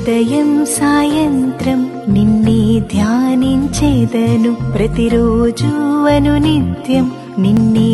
ఉదయం సాయంత్రం నిన్నే ధ్యానించేదను ప్రతిరోజు అను నిత్యం నిన్నే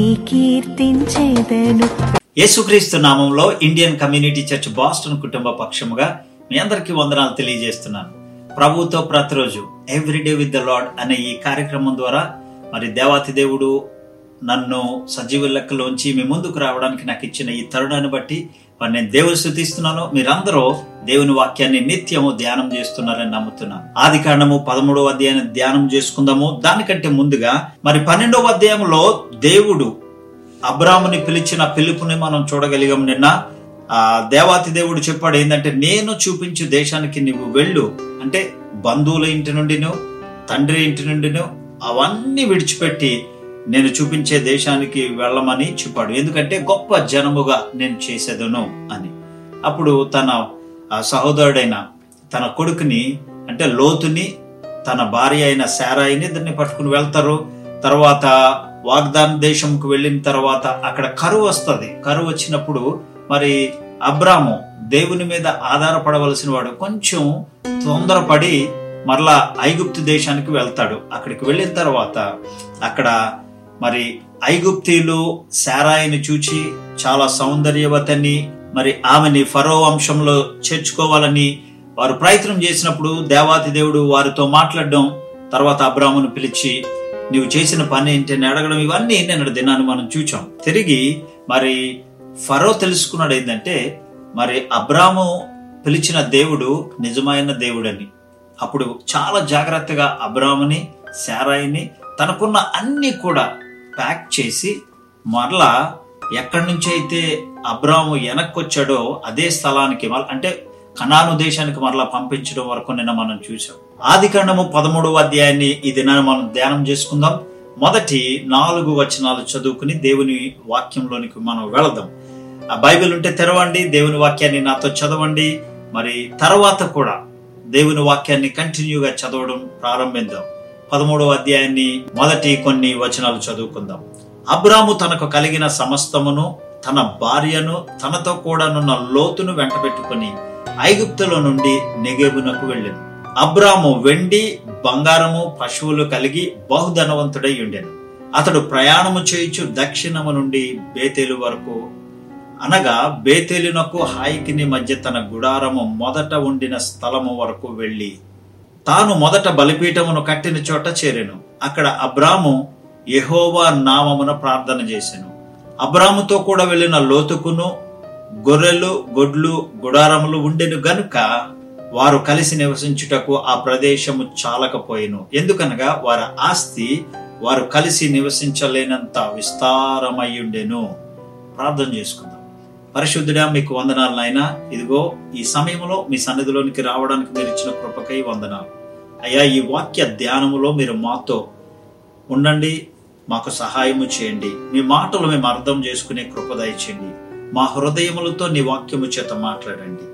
కీర్తించేదను యేసుక్రీస్తు నామంలో ఇండియన్ కమ్యూనిటీ చర్చ్ బాస్టన్ కుటుంబ పక్షముగా మీ అందరికీ వందనాలు తెలియజేస్తున్నాను ప్రభుతో ప్రతిరోజు ఎవ్రీడే విత్ ద లాడ్ అనే ఈ కార్యక్రమం ద్వారా మరి దేవాతి దేవుడు నన్ను సజీవ లెక్కలోంచి మీ ముందుకు రావడానికి నాకు ఇచ్చిన ఈ తరుణాన్ని బట్టి మరి నేను దేవుని స్థుతిస్తున్నాను మీరందరూ దేవుని వాక్యాన్ని నిత్యము ధ్యానం చేస్తున్నారని నమ్ముతున్నాను ఆది కాండము పదమూడవ అధ్యాయాన్ని ధ్యానం చేసుకుందాము దానికంటే ముందుగా మరి పన్నెండవ అధ్యాయంలో దేవుడు అబ్రాముని పిలిచిన పిలుపుని మనం చూడగలిగాం నిన్న ఆ దేవాతి దేవుడు చెప్పాడు ఏంటంటే నేను చూపించు దేశానికి నువ్వు వెళ్ళు అంటే బంధువుల ఇంటి నుండిను తండ్రి ఇంటి నుండిను అవన్నీ విడిచిపెట్టి నేను చూపించే దేశానికి వెళ్ళమని చెప్పాడు ఎందుకంటే గొప్ప జనముగా నేను చేసేదను అని అప్పుడు తన ఆ సహోదరుడైన తన కొడుకుని అంటే లోతుని తన భార్య అయిన శారాయిని ఇద్దరిని పట్టుకుని వెళ్తారు తర్వాత వాగ్దాన దేశంకు వెళ్ళిన తర్వాత అక్కడ కరువు వస్తుంది కరువు వచ్చినప్పుడు మరి అబ్రాము దేవుని మీద ఆధారపడవలసిన వాడు కొంచెం తొందరపడి మరలా ఐగుప్తు దేశానికి వెళ్తాడు అక్కడికి వెళ్ళిన తర్వాత అక్కడ మరి ఐగుప్తీలు శారాయిని చూచి చాలా సౌందర్యవతని మరి ఆమెని ఫరో వంశంలో చేర్చుకోవాలని వారు ప్రయత్నం చేసినప్పుడు దేవాతి దేవుడు వారితో మాట్లాడడం తర్వాత అబ్రామును పిలిచి నీవు చేసిన పని ఏంటి అని అడగడం ఇవన్నీ నిన్నటి దినాన్ని మనం చూచాం తిరిగి మరి ఫరో తెలుసుకున్నాడు ఏంటంటే మరి అబ్రాము పిలిచిన దేవుడు నిజమైన దేవుడని అప్పుడు చాలా జాగ్రత్తగా అబ్రాముని శారాయిని తనకున్న అన్ని కూడా ప్యాక్ చేసి మరలా ఎక్కడి నుంచి అయితే అబ్రాము వెనక్కి వచ్చాడో అదే స్థలానికి మళ్ళీ అంటే కనాను దేశానికి మరలా పంపించడం వరకు నిన్న మనం చూసాం ఆది కాండము పదమూడవ అధ్యాయాన్ని ఈ దినాన్ని మనం ధ్యానం చేసుకుందాం మొదటి నాలుగు వచనాలు చదువుకుని దేవుని వాక్యంలోనికి మనం వెళదాం ఆ బైబిల్ ఉంటే తెరవండి దేవుని వాక్యాన్ని నాతో చదవండి మరి తర్వాత కూడా దేవుని వాక్యాన్ని కంటిన్యూగా చదవడం ప్రారంభిద్దాం పదమూడవ అధ్యాయాన్ని మొదటి కొన్ని వచనాలు చదువుకుందాం అబ్రాము తనకు కలిగిన సమస్తమును తన భార్యను తనతో కూడానున్న లోతును వెంట పెట్టుకుని ఐగుప్తులో నుండి నెగేబునకు వెళ్ళాను అబ్రాము వెండి బంగారము పశువులు కలిగి బహుధనవంతుడై ఉండెను అతడు ప్రయాణము చేయుచు దక్షిణము నుండి బేతేలు వరకు అనగా బేతేలునకు హాయికిని మధ్య తన గుడారము మొదట ఉండిన స్థలము వరకు వెళ్ళి తాను మొదట బలిపీఠమును కట్టిన చోట చేరెను అక్కడ అబ్రాము యెహోవా నామమున ప్రార్థన చేసెను అబ్రాముతో కూడా వెళ్ళిన లోతుకును గొర్రెలు గొడ్లు గుడారములు ఉండెను గనుక వారు కలిసి నివసించుటకు ఆ ప్రదేశము చాలకపోయెను ఎందుకనగా వారి ఆస్తి వారు కలిసి నివసించలేనంత విస్తారమయ్యుండెను ప్రార్థన చేసుకుందాం పరిశుద్ధుడా మీకు వందనాలు నాయనా ఇదిగో ఈ సమయంలో మీ సన్నిధిలోనికి రావడానికి మీరు ఇచ్చిన కృపకై వందనాలు అయ్యా ఈ వాక్య ధ్యానములో మీరు మాతో ఉండండి మాకు సహాయము చేయండి మీ మాటలు మేము అర్థం చేసుకునే కృప దయచేయండి మా హృదయములతో నీ వాక్యము చేత మాట్లాడండి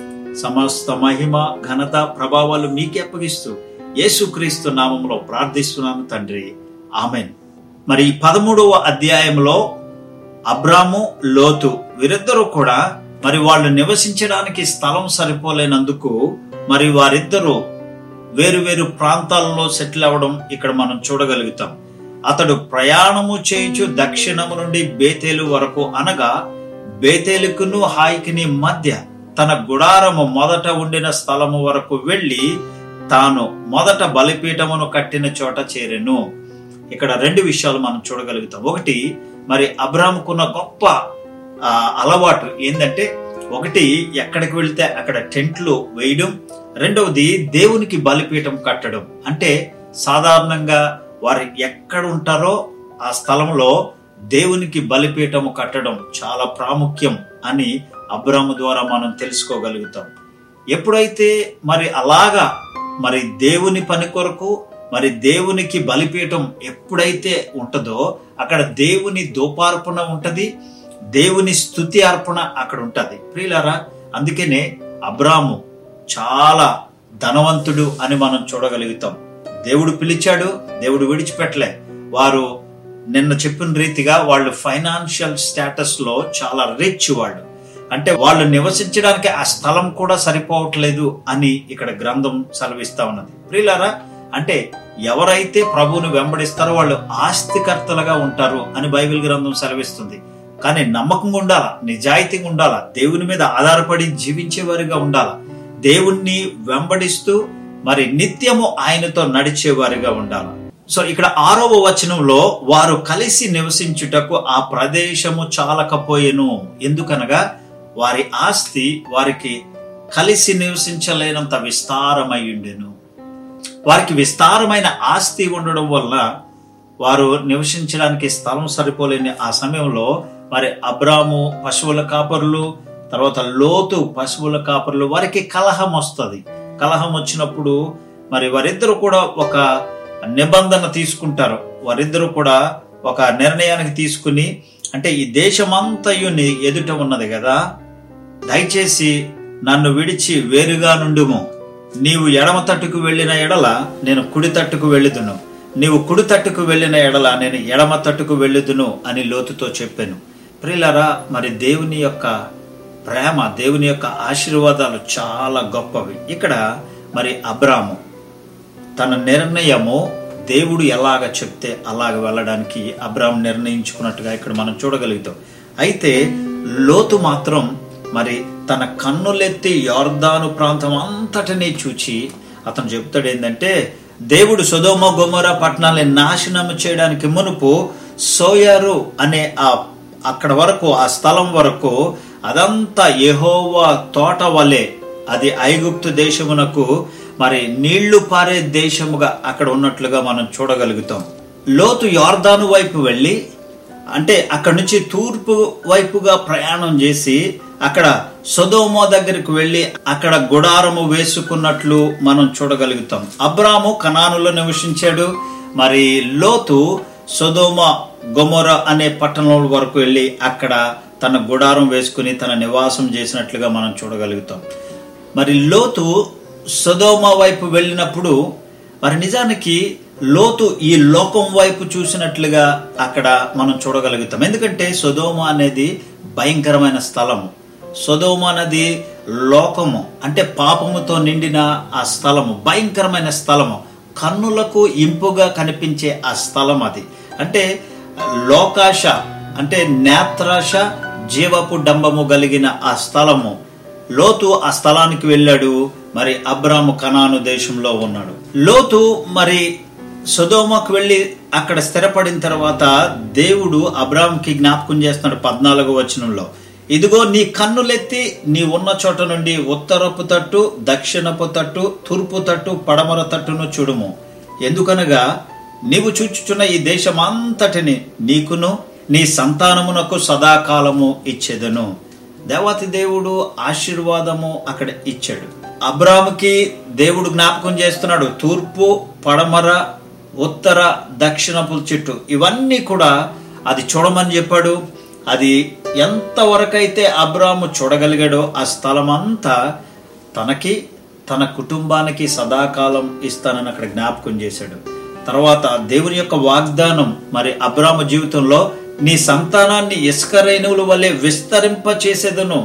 సమస్త మహిమ ఘనత ప్రభావాలు మీకే అప్పగిస్తూ యేసుక్రీస్తు నామంలో ప్రార్థిస్తున్నాను తండ్రి ఆమెన్ మరి ఈ పదమూడవ అధ్యాయంలో అబ్రాము లోతు వీరిద్దరూ కూడా మరి వాళ్ళు నివసించడానికి స్థలం సరిపోలేనందుకు మరి వారిద్దరూ వేరు వేరు ప్రాంతాలలో సెటిల్ అవ్వడం ఇక్కడ మనం చూడగలుగుతాం అతడు ప్రయాణము చేయుచు దక్షిణము నుండి బేతేలు వరకు అనగా బేతేలుకును హాయికిని మధ్య తన గుడారము మొదట ఉండిన స్థలము వరకు వెళ్ళి తాను మొదట బలిపీఠమును కట్టిన చోట చేరెను ఇక్కడ రెండు విషయాలు మనం చూడగలుగుతాం ఒకటి మరి అబ్రాముకున్న గొప్ప ఆ, అలవాటు ఏంటంటే ఒకటి ఎక్కడికి వెళ్తే అక్కడ టెంట్లు వేయడం రెండవది దేవునికి బలిపీఠం కట్టడం అంటే సాధారణంగా వారు ఎక్కడ ఉంటారో ఆ స్థలంలో దేవునికి బలిపీఠము కట్టడం చాలా ప్రాముఖ్యం అని అబ్రాము ద్వారా మనం తెలుసుకోగలుగుతాం ఎప్పుడైతే మరి అలాగా మరి దేవుని పని కొరకు మరి దేవునికి బలిపీఠం ఎప్పుడైతే ఉంటుందో అక్కడ దేవుని దోపార్పణ ఉంటది దేవుని స్థుతి అర్పణ అక్కడ ఉంటది ప్రియులారా అందుకనే అబ్రాము చాలా ధనవంతుడు అని మనం చూడగలుగుతాం దేవుడు పిలిచాడు దేవుడు విడిచిపెట్టలే వారు నిన్న చెప్పిన రీతిగా వాళ్ళు ఫైనాన్షియల్ స్టేటస్ లో చాలా రిచ్ వాళ్ళు అంటే వాళ్ళు నివసించడానికి ఆ స్థలం కూడా సరిపోవట్లేదు అని ఇక్కడ గ్రంథం సెలవిస్తా ఉన్నది ప్రియులారా అంటే ఎవరైతే ప్రభువును వెంబడిస్తారో వాళ్ళు ఆస్తికర్తలుగా ఉంటారు అని బైబిల్ గ్రంథం సెలవిస్తుంది కానీ నమ్మకంగా ఉండాలా నిజాయితీగా ఉండాలా దేవుని మీద ఆధారపడి జీవించేవారిగా ఉండాలా దేవుణ్ణి వెంబడిస్తూ మరి నిత్యము ఆయనతో నడిచేవారిగా ఉండాలి సో ఇక్కడ ఆరవ వచనంలో వారు కలిసి నివసించుటకు ఆ ప్రదేశము చాలకపోయెను ఎందుకనగా వారి ఆస్తి వారికి కలిసి నివసించలేనంత విస్తారమై ఉండెను వారికి విస్తారమైన ఆస్తి ఉండడం వల్ల వారు నివసించడానికి స్థలం సరిపోలేని ఆ సమయంలో మరి అబ్రాము పశువుల కాపరులు తర్వాత లోతు పశువుల కాపరులు వారికి కలహం వస్తుంది కలహం వచ్చినప్పుడు మరి వారిద్దరు కూడా ఒక నిబంధన తీసుకుంటారు వారిద్దరు కూడా ఒక నిర్ణయానికి తీసుకుని అంటే ఈ దేశమంతయు నీ ఎదుట ఉన్నది కదా దయచేసి నన్ను విడిచి వేరుగా నుండుము నీవు ఎడమ తట్టుకు వెళ్ళిన ఎడల నేను కుడి తట్టుకు వెళ్ళుదును నీవు కుడి తట్టుకు వెళ్ళిన ఎడల నేను ఎడమ తట్టుకు వెళ్ళుదును అని లోతుతో చెప్పాను ప్రియులరా మరి దేవుని యొక్క ప్రేమ దేవుని యొక్క ఆశీర్వాదాలు చాలా గొప్పవి ఇక్కడ మరి అబ్రాము తన నిర్ణయము దేవుడు ఎలాగ చెప్తే అలాగ వెళ్ళడానికి అబ్రాహం నిర్ణయించుకున్నట్టుగా ఇక్కడ మనం చూడగలుగుతాం అయితే లోతు మాత్రం మరి తన కన్నులెత్తి యోర్దాను ప్రాంతం అంతటినీ చూచి అతను చెప్తాడు ఏంటంటే దేవుడు సుధోమ గొమర పట్టణాన్ని నాశనం చేయడానికి మునుపు సోయారు అనే ఆ అక్కడ వరకు ఆ స్థలం వరకు అదంతా యెహోవా తోట వలె అది ఐగుప్తు దేశమునకు మరి నీళ్లు పారే దేశముగా అక్కడ ఉన్నట్లుగా మనం చూడగలుగుతాం లోతు యార్దాను వైపు వెళ్ళి అంటే అక్కడ నుంచి తూర్పు వైపుగా ప్రయాణం చేసి అక్కడ సొదోమో దగ్గరికి వెళ్ళి అక్కడ గుడారము వేసుకున్నట్లు మనం చూడగలుగుతాం అబ్రాము కనానులో నివసించాడు మరి లోతు సొదోమ గొమొర అనే పట్టణం వరకు వెళ్ళి అక్కడ తన గుడారం వేసుకుని తన నివాసం చేసినట్లుగా మనం చూడగలుగుతాం మరి లోతు సొదోమ వైపు వెళ్ళినప్పుడు మరి నిజానికి లోతు ఈ లోకం వైపు చూసినట్లుగా అక్కడ మనం చూడగలుగుతాం ఎందుకంటే సొదోమ అనేది భయంకరమైన స్థలము సొదోమ అనేది లోకము అంటే పాపముతో నిండిన ఆ స్థలము భయంకరమైన స్థలము కన్నులకు ఇంపుగా కనిపించే ఆ స్థలం అది అంటే లోకాశ అంటే నేత్రాశ జీవపు డంబము కలిగిన ఆ స్థలము లోతు ఆ స్థలానికి వెళ్ళాడు మరి అబ్రాము కనాను దేశంలో ఉన్నాడు లోతు మరి సుధోమకు వెళ్ళి అక్కడ స్థిరపడిన తర్వాత దేవుడు అబ్రామ్కి జ్ఞాపకం చేస్తున్నాడు పద్నాలుగో వచనంలో ఇదిగో నీ కన్నులెత్తి నీ ఉన్న చోట నుండి ఉత్తరపు తట్టు దక్షిణపు తట్టు తూర్పు తట్టు పడమర తట్టును చూడుము ఎందుకనగా నీవు చూచుచున్న ఈ దేశమంతటిని నీకును నీ సంతానమునకు సదాకాలము ఇచ్చేదను దేవతి దేవుడు ఆశీర్వాదము అక్కడ ఇచ్చాడు అబ్రాముకి దేవుడు జ్ఞాపకం చేస్తున్నాడు తూర్పు పడమర ఉత్తర దక్షిణపు చెట్టు ఇవన్నీ కూడా అది చూడమని చెప్పాడు అది ఎంతవరకైతే అబ్రాము చూడగలిగాడో ఆ స్థలం అంతా తనకి తన కుటుంబానికి సదాకాలం ఇస్తానని అక్కడ జ్ఞాపకం చేశాడు తర్వాత దేవుని యొక్క వాగ్దానం మరి అబ్రాము జీవితంలో నీ సంతానాన్ని ఇసుక రేణువుల వల్లే విస్తరింప చేసేదను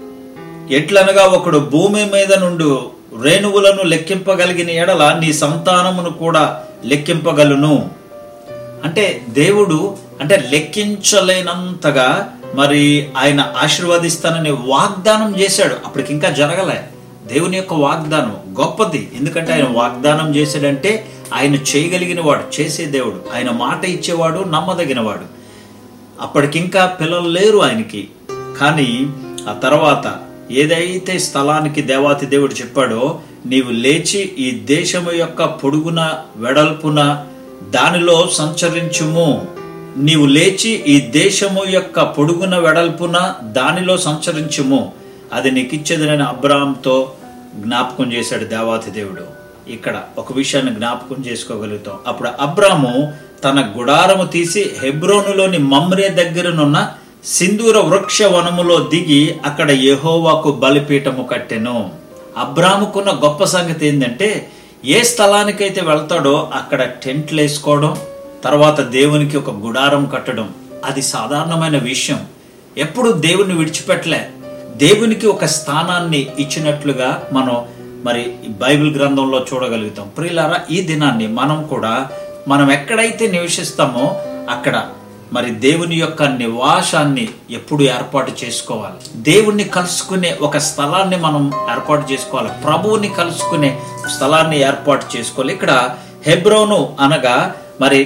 ఎట్లనగా ఒకడు భూమి మీద నుండి రేణువులను లెక్కింపగలిగిన ఎడల నీ సంతానమును కూడా లెక్కింపగలను అంటే దేవుడు అంటే లెక్కించలేనంతగా మరి ఆయన ఆశీర్వదిస్తానని వాగ్దానం చేశాడు అప్పటికి ఇంకా జరగలే దేవుని యొక్క వాగ్దానం గొప్పది ఎందుకంటే ఆయన వాగ్దానం చేశాడంటే ఆయన చేయగలిగిన వాడు చేసే దేవుడు ఆయన మాట ఇచ్చేవాడు నమ్మదగినవాడు అప్పటికింకా పిల్లలు లేరు ఆయనకి కానీ ఆ తర్వాత ఏదైతే స్థలానికి దేవాతి దేవుడు చెప్పాడో నీవు లేచి ఈ దేశము యొక్క పొడుగున వెడల్పున దానిలో సంచరించుము నీవు లేచి ఈ దేశము యొక్క పొడుగున వెడల్పున దానిలో సంచరించుము అది నీకు ఇచ్చేదని అబ్రామ్తో జ్ఞాపకం చేశాడు దేవాతి దేవుడు ఇక్కడ ఒక విషయాన్ని జ్ఞాపకం చేసుకోగలుగుతాం అప్పుడు అబ్రాము తన గుడారము తీసి హెబ్రోనులోని మమ్రే దగ్గరనున్న సింధూర వృక్ష వనములో దిగి అక్కడ యెహోవాకు బలిపీఠము కట్టెను అబ్రాముకున్న గొప్ప సంగతి ఏంటంటే ఏ స్థలానికైతే వెళ్తాడో అక్కడ టెంట్లు వేసుకోవడం తర్వాత దేవునికి ఒక గుడారం కట్టడం అది సాధారణమైన విషయం ఎప్పుడు దేవుని విడిచిపెట్టలే దేవునికి ఒక స్థానాన్ని ఇచ్చినట్లుగా మనం మరి ఈ బైబిల్ గ్రంథంలో చూడగలుగుతాం ప్రియులారా ఈ దినాన్ని మనం కూడా మనం ఎక్కడైతే నివసిస్తామో అక్కడ మరి దేవుని యొక్క నివాసాన్ని ఎప్పుడు ఏర్పాటు చేసుకోవాలి దేవుణ్ణి కలుసుకునే ఒక స్థలాన్ని మనం ఏర్పాటు చేసుకోవాలి ప్రభువుని కలుసుకునే స్థలాన్ని ఏర్పాటు చేసుకోవాలి ఇక్కడ హెబ్రోను అనగా మరి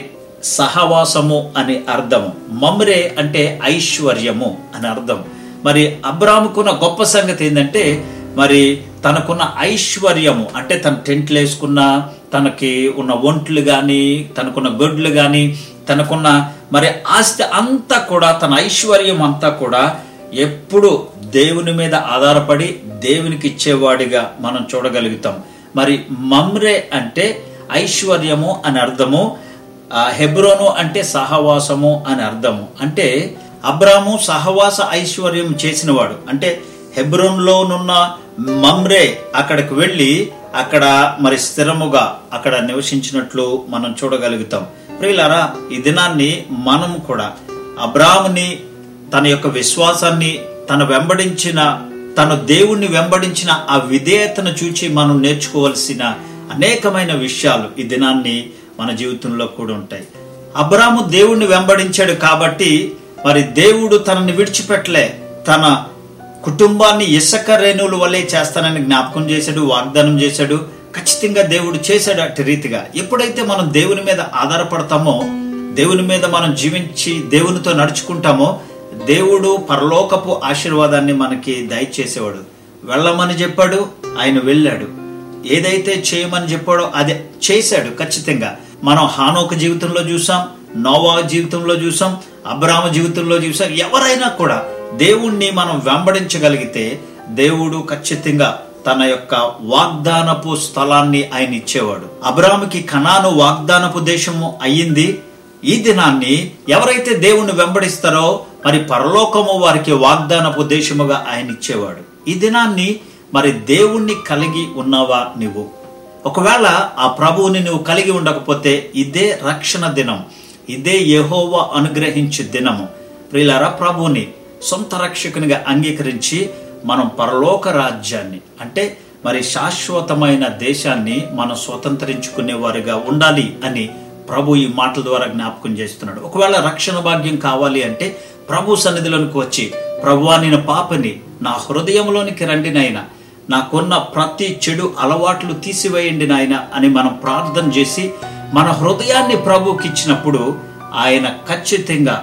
సహవాసము అని అర్థము మమ్రే అంటే ఐశ్వర్యము అని అర్థం మరి అబ్రాముకున్న గొప్ప సంగతి ఏంటంటే మరి తనకున్న ఐశ్వర్యము అంటే తన టెంట్లు వేసుకున్న తనకి ఉన్న ఒంట్లు కానీ తనకున్న గొడ్లు కానీ తనకున్న మరి ఆస్తి అంతా కూడా తన ఐశ్వర్యం అంతా కూడా ఎప్పుడు దేవుని మీద ఆధారపడి దేవునికి ఇచ్చేవాడిగా మనం చూడగలుగుతాం మరి మమ్రే అంటే ఐశ్వర్యము అని అర్థము ఆ హెబ్రోను అంటే సహవాసము అని అర్థము అంటే అబ్రాము సహవాస ఐశ్వర్యం చేసినవాడు అంటే హెబ్రోన్లోనున్న మమ్రే అక్కడికి వెళ్ళి అక్కడ మరి స్థిరముగా అక్కడ నివసించినట్లు మనం చూడగలుగుతాం ప్రియులారా ఈ దినాన్ని మనం కూడా అబ్రాముని తన యొక్క విశ్వాసాన్ని తన వెంబడించిన తను దేవుణ్ణి వెంబడించిన ఆ విధేయతను చూచి మనం నేర్చుకోవలసిన అనేకమైన విషయాలు ఈ దినాన్ని మన జీవితంలో కూడా ఉంటాయి అబ్రాము దేవుణ్ణి వెంబడించాడు కాబట్టి మరి దేవుడు తనని విడిచిపెట్టలే తన కుటుంబాన్ని ఇసక రేణువుల వల్లే చేస్తానని జ్ఞాపకం చేశాడు వాగ్దానం చేశాడు ఖచ్చితంగా దేవుడు చేశాడు అట్టి రీతిగా ఎప్పుడైతే మనం దేవుని మీద ఆధారపడతామో దేవుని మీద మనం జీవించి దేవునితో నడుచుకుంటామో దేవుడు పరలోకపు ఆశీర్వాదాన్ని మనకి దయచేసేవాడు వెళ్ళమని చెప్పాడు ఆయన వెళ్ళాడు ఏదైతే చేయమని చెప్పాడో అది చేశాడు ఖచ్చితంగా మనం హానోక జీవితంలో చూసాం నోవా జీవితంలో చూసాం అబ్రాహ్మ జీవితంలో చూసాం ఎవరైనా కూడా దేవుణ్ణి మనం వెంబడించగలిగితే దేవుడు ఖచ్చితంగా తన యొక్క వాగ్దానపు స్థలాన్ని ఆయన ఇచ్చేవాడు అబ్రాముకి కనాను వాగ్దానపు దేశము అయ్యింది ఈ దినాన్ని ఎవరైతే దేవుణ్ణి వెంబడిస్తారో మరి పరలోకము వారికి వాగ్దానపు దేశముగా ఆయన ఇచ్చేవాడు ఈ దినాన్ని మరి దేవుణ్ణి కలిగి ఉన్నావా నువ్వు ఒకవేళ ఆ ప్రభువుని నువ్వు కలిగి ఉండకపోతే ఇదే రక్షణ దినం ఇదే యెహోవా అనుగ్రహించే దినము ప్రియులారా ప్రభువుని సొంత రక్షకునిగా అంగీకరించి మనం పరలోక రాజ్యాన్ని అంటే మరి శాశ్వతమైన దేశాన్ని మనం స్వతంత్రించుకునే వారిగా ఉండాలి అని ప్రభు ఈ మాటల ద్వారా జ్ఞాపకం చేస్తున్నాడు ఒకవేళ రక్షణ భాగ్యం కావాలి అంటే ప్రభు సన్నిధిలోనికి వచ్చి ప్రభువా నేను పాపని నా హృదయంలోనికి రండి నాయనా నాకున్న ప్రతి చెడు అలవాట్లు తీసివేయండి నాయన అని మనం ప్రార్థన చేసి మన హృదయాన్ని ప్రభుకి ఇచ్చినప్పుడు ఆయన ఖచ్చితంగా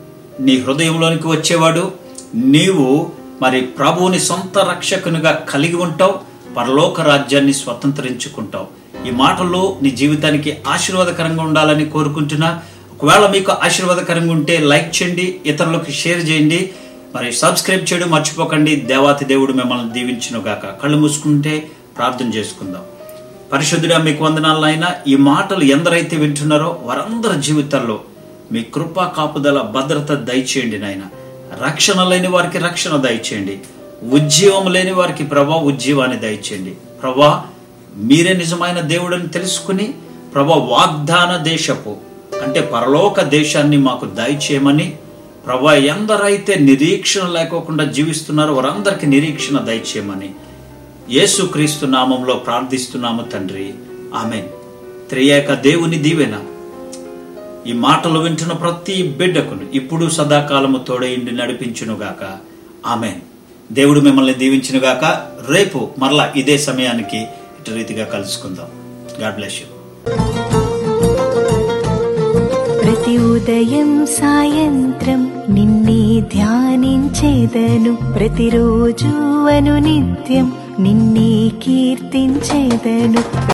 నీ హృదయంలోనికి వచ్చేవాడు నీవు మరి ప్రభువుని సొంత రక్షకునిగా కలిగి ఉంటావు పరలోక రాజ్యాన్ని స్వతంత్రించుకుంటావు ఈ మాటలు నీ జీవితానికి ఆశీర్వాదకరంగా ఉండాలని కోరుకుంటున్నా ఒకవేళ మీకు ఆశీర్వాదకరంగా ఉంటే లైక్ చేయండి ఇతరులకు షేర్ చేయండి మరి సబ్స్క్రైబ్ చేయడం మర్చిపోకండి దేవాతి దేవుడు మిమ్మల్ని దీవించును గాక కళ్ళు మూసుకుంటే ప్రార్థన చేసుకుందాం పరిశుద్ధుడా మీకు వందనాలు అయినా ఈ మాటలు ఎందరైతే వింటున్నారో వారందరి జీవితాల్లో మీ కృపా కాపుదల భద్రత దయచేయండి నాయన రక్షణ లేని వారికి రక్షణ దయచేయండి ఉజ్జీవం లేని వారికి ప్రభా ఉజ్జీవాన్ని దయచేయండి ప్రభా మీరే నిజమైన దేవుడని తెలుసుకుని ప్రభా వాగ్దాన దేశపు అంటే పరలోక దేశాన్ని మాకు దయచేయమని ప్రభా ఎందరైతే నిరీక్షణ లేకోకుండా జీవిస్తున్నారో వారందరికీ నిరీక్షణ దయచేయమని యేసుక్రీస్తు నామంలో ప్రార్థిస్తున్నాము తండ్రి ఆమెన్ త్రియేక దేవుని దీవెన ఈ మాటలు వింటున్న ప్రతి బిడ్డకును ఇప్పుడు సదాకాలము తోడయిండి నడిపించునుగాక ఆమెన్ దేవుడు మిమ్మల్ని దీవించునుగాక రేపు మరలా ఇదే సమయానికి ఇటు రీతిగా కలుసుకుందాం గాడ్ బ్లెస్ యూ ప్రతి ఉదయం సాయంత్రం నిన్నే ధ్యానించేదను ప్రతిరోజు అను నిత్యం నిన్నే కీర్తించేదను